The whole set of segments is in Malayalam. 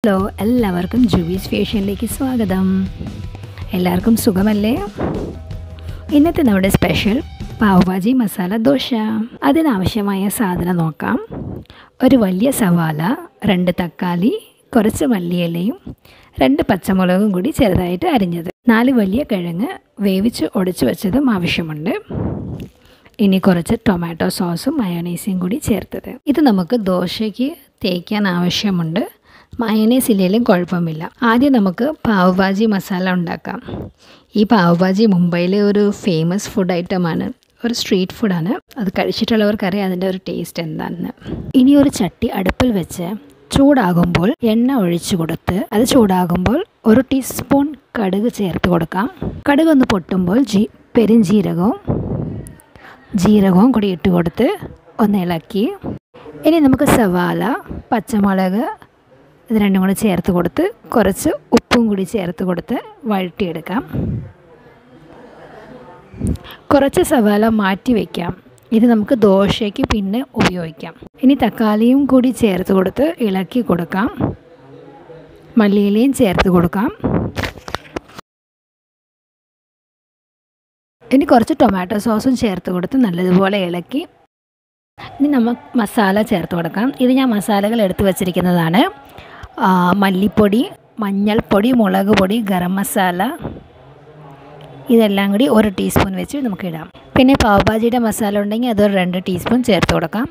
ഹലോ എല്ലാവർക്കും ജുവീസ് ഫേഷ്യനിലേക്ക് സ്വാഗതം എല്ലാവർക്കും സുഖമല്ലേ ഇന്നത്തെ നമ്മുടെ സ്പെഷ്യൽ പാവുഭാജി മസാല ദോശ അതിനാവശ്യമായ സാധനം നോക്കാം ഒരു വലിയ സവാല രണ്ട് തക്കാളി കുറച്ച് മല്ലിയിലയും രണ്ട് പച്ചമുളകും കൂടി ചെറുതായിട്ട് അരിഞ്ഞത് നാല് വലിയ കിഴങ്ങ് വേവിച്ച് ഒടിച്ചു വെച്ചതും ആവശ്യമുണ്ട് ഇനി കുറച്ച് ടൊമാറ്റോ സോസും മയോനൈസും കൂടി ചേർത്തത് ഇത് നമുക്ക് ദോശയ്ക്ക് തേക്കാൻ ആവശ്യമുണ്ട് മയനൈസ് ഇല്ലെങ്കിലും കുഴപ്പമില്ല ആദ്യം നമുക്ക് പാവ് ഭാജി മസാല ഉണ്ടാക്കാം ഈ പാവ് ഭാജി മുംബൈയിലെ ഒരു ഫേമസ് ഫുഡ് ഐറ്റമാണ് ഒരു സ്ട്രീറ്റ് ഫുഡാണ് അത് കഴിച്ചിട്ടുള്ളവർക്കറിയാം അതിൻ്റെ ഒരു ടേസ്റ്റ് എന്താണെന്ന് ഇനി ഒരു ചട്ടി അടുപ്പിൽ വെച്ച് ചൂടാകുമ്പോൾ എണ്ണ ഒഴിച്ചു കൊടുത്ത് അത് ചൂടാകുമ്പോൾ ഒരു ടീസ്പൂൺ കടുക് ചേർത്ത് കൊടുക്കാം കടുക് ഒന്ന് പൊട്ടുമ്പോൾ ജീ പെരുംജീരകവും ജീരകവും കൂടി ഇട്ട് കൊടുത്ത് ഒന്ന് ഇളക്കി ഇനി നമുക്ക് സവാല പച്ചമുളക് ഇത് രണ്ടും കൂടി ചേർത്ത് കൊടുത്ത് കുറച്ച് ഉപ്പും കൂടി ചേർത്ത് കൊടുത്ത് വഴട്ടിയെടുക്കാം കുറച്ച് സവാല മാറ്റി വയ്ക്കാം ഇത് നമുക്ക് ദോശയ്ക്ക് പിന്നെ ഉപയോഗിക്കാം ഇനി തക്കാളിയും കൂടി ചേർത്ത് കൊടുത്ത് ഇളക്കി കൊടുക്കാം മല്ലിയിലയും ചേർത്ത് കൊടുക്കാം ഇനി കുറച്ച് ടൊമാറ്റോ സോസും ചേർത്ത് കൊടുത്ത് നല്ലതുപോലെ ഇളക്കി ഇനി നമ്മൾ മസാല ചേർത്ത് കൊടുക്കാം ഇത് ഞാൻ മസാലകൾ എടുത്തു വച്ചിരിക്കുന്നതാണ് മല്ലിപ്പൊടി മഞ്ഞൾപ്പൊടി മുളക് പൊടി ഗരം മസാല ഇതെല്ലാം കൂടി ഒരു ടീസ്പൂൺ വെച്ച് നമുക്ക് ഇടാം പിന്നെ പാവഭാജിയുടെ മസാല ഉണ്ടെങ്കിൽ അതൊരു രണ്ട് ടീസ്പൂൺ ചേർത്ത് കൊടുക്കാം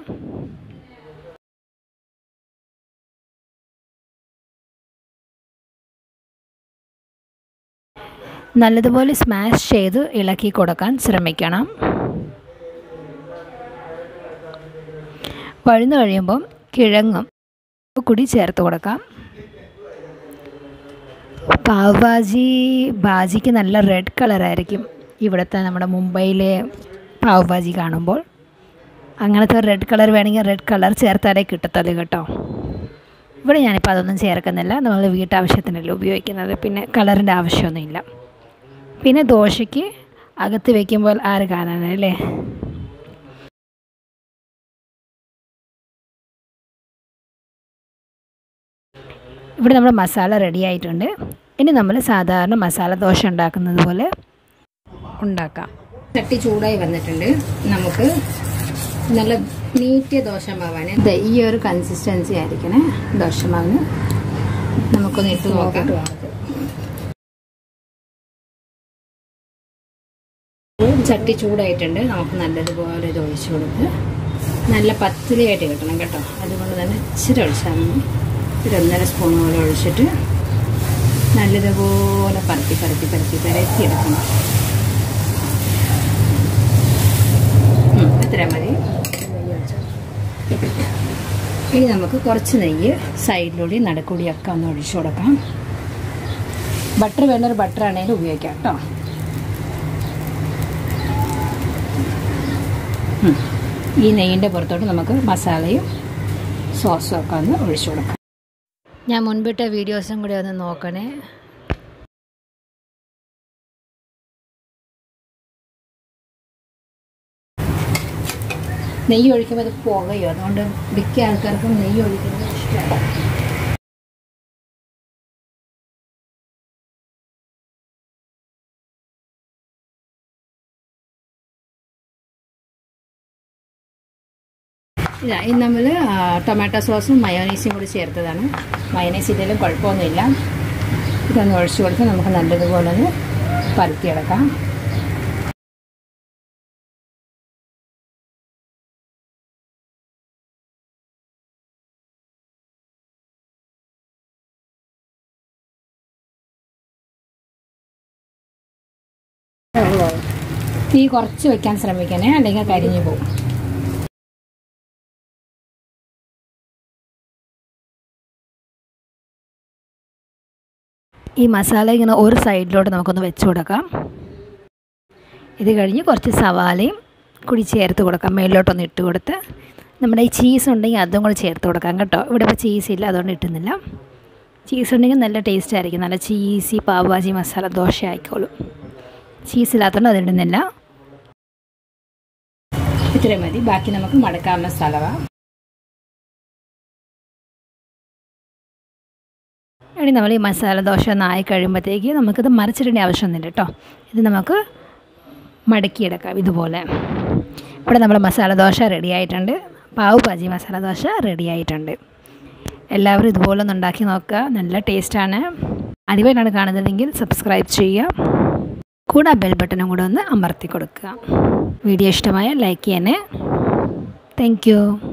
നല്ലതുപോലെ സ്മാഷ് ചെയ്ത് ഇളക്കി കൊടുക്കാൻ ശ്രമിക്കണം വഴുന്നു കഴിയുമ്പം കിഴങ്ങും കൂടി ചേർത്ത് കൊടുക്കാം പാവ് ഭാജി ഭാജിക്ക് നല്ല റെഡ് കളറായിരിക്കും ഇവിടുത്തെ നമ്മുടെ മുംബൈയിലെ പാവ് ഭാജി കാണുമ്പോൾ അങ്ങനത്തെ റെഡ് കളർ വേണമെങ്കിൽ റെഡ് കളർ ചേർത്താലേ കിട്ടത്തുള്ളൂ കേട്ടോ ഇവിടെ ഞാനിപ്പോൾ അതൊന്നും ചേർക്കുന്നില്ല നമ്മൾ വീട്ടാവശ്യത്തിനല്ല ഉപയോഗിക്കുന്നത് പിന്നെ കളറിൻ്റെ ആവശ്യമൊന്നുമില്ല പിന്നെ ദോശയ്ക്ക് അകത്ത് വയ്ക്കുമ്പോൾ ആര് കാണാനല്ലേ ഇവിടെ നമ്മുടെ മസാല റെഡി ആയിട്ടുണ്ട് ഇനി നമ്മൾ സാധാരണ മസാല ദോശ ഉണ്ടാക്കുന്നത് പോലെ ഉണ്ടാക്കാം ചട്ടി ചൂടായി വന്നിട്ടുണ്ട് നമുക്ക് നല്ല നീറ്റിയ ദോശമാവാണ് ഈ ഒരു കൺസിസ്റ്റൻസി ആയിരിക്കണേ ദോശമാവിന് നമുക്കൊന്ന് ഇട്ട് നോക്കാം ചട്ടി ചൂടായിട്ടുണ്ട് നമുക്ക് നല്ലതുപോലെ ഇത് ഒഴിച്ചു കൊടുത്ത് നല്ല പത്തിലയായിട്ട് കിട്ടണം കേട്ടോ അതുകൊണ്ട് തന്നെ ഇച്ചിരി ഒഴിച്ചാൽ മതി ഒരു ഒന്നര സ്പൂൺ പോലെ ഒഴിച്ചിട്ട് നല്ലതുപോലെ പരത്തി പരത്തി പരത്തി പരത്തി എടുക്കണം ഇത്ര മതി ഇനി നമുക്ക് കുറച്ച് നെയ്യ് സൈഡിലൂടെ നടുക്കൂടിയൊക്കെ ഒന്ന് ഒഴിച്ചു കൊടുക്കാം ബട്ടർ വേണ്ടൊരു ബട്ടർ ആണെങ്കിലും ഉപയോഗിക്കാം കേട്ടോ ഈ നെയ്യിൻ്റെ പുറത്തോട്ട് നമുക്ക് മസാലയും സോസും ഒക്കെ ഒന്ന് ഒഴിച്ചു കൊടുക്കാം ഞാൻ മുൻപിട്ട വീഡിയോസും കൂടി ഒന്ന് നോക്കണേ നെയ്യ് ഒഴിക്കുമ്പോൾ അത് പുകയോ അതുകൊണ്ട് മിക്ക ആൾക്കാർക്കും നെയ്യ് ഒഴിക്കുന്നത് ഇഷ്ടമാണ് ഇല്ല ഇത് നമ്മൾ ടൊമാറ്റോ സോസും മയോനൈസും കൂടി ചേർത്തതാണ് മയോനൈസ് ഇതിലും കുഴപ്പമൊന്നുമില്ല ഇതൊന്ന് ഒഴിച്ചു കൊടുത്ത് നമുക്ക് നല്ലതുപോലെ ഒന്ന് പരത്തിയെടുക്കാം തീ കുറച്ച് വെക്കാൻ ശ്രമിക്കണേ അല്ലെങ്കിൽ കരിഞ്ഞു പോകും ഈ മസാല ഇങ്ങനെ ഒരു സൈഡിലോട്ട് നമുക്കൊന്ന് വെച്ച് കൊടുക്കാം ഇത് കഴിഞ്ഞ് കുറച്ച് സവാലയും കൂടി ചേർത്ത് കൊടുക്കാം മേളിലോട്ടൊന്ന് ഇട്ട് കൊടുത്ത് നമ്മുടെ ഈ ചീസ് ഉണ്ടെങ്കിൽ അതും കൂടി ചേർത്ത് കൊടുക്കാം കേട്ടോ ഇവിടെ ഇപ്പോൾ ചീസ് ഇല്ല അതുകൊണ്ട് ഇട്ടുന്നില്ല ചീസ് ഉണ്ടെങ്കിൽ നല്ല ടേസ്റ്റ് ആയിരിക്കും നല്ല ചീസി പാവാജി മസാല ദോശ ആയിക്കോളും ചീസ് ഇല്ലാത്തതുകൊണ്ട് അതിടുന്നില്ല ഇത്രയും മതി ബാക്കി നമുക്ക് മടക്കാവുന്ന സ്ഥലമാണ് ഇനി നമ്മൾ ഈ മസാല ദോശ ഒന്ന് ആയി കഴിയുമ്പോഴത്തേക്ക് നമുക്കിത് മറിച്ചിടേണ്ട ആവശ്യമൊന്നുമില്ല കേട്ടോ ഇത് നമുക്ക് മടക്കിയെടുക്കാം ഇതുപോലെ ഇവിടെ നമ്മൾ മസാല ദോശ റെഡി ആയിട്ടുണ്ട് പാവ് ഭാജി മസാല ദോശ റെഡി ആയിട്ടുണ്ട് എല്ലാവരും ഇതുപോലെ ഒന്ന് ഉണ്ടാക്കി നോക്കുക നല്ല ടേസ്റ്റാണ് ആദ്യമായിട്ടാണ് കാണുന്നതെങ്കിൽ സബ്സ്ക്രൈബ് ചെയ്യുക കൂടെ ബെൽ ബട്ടണും കൂടെ ഒന്ന് അമർത്തി കൊടുക്കുക വീഡിയോ ഇഷ്ടമായ ലൈക്ക് ചെയ്യാനേ താങ്ക്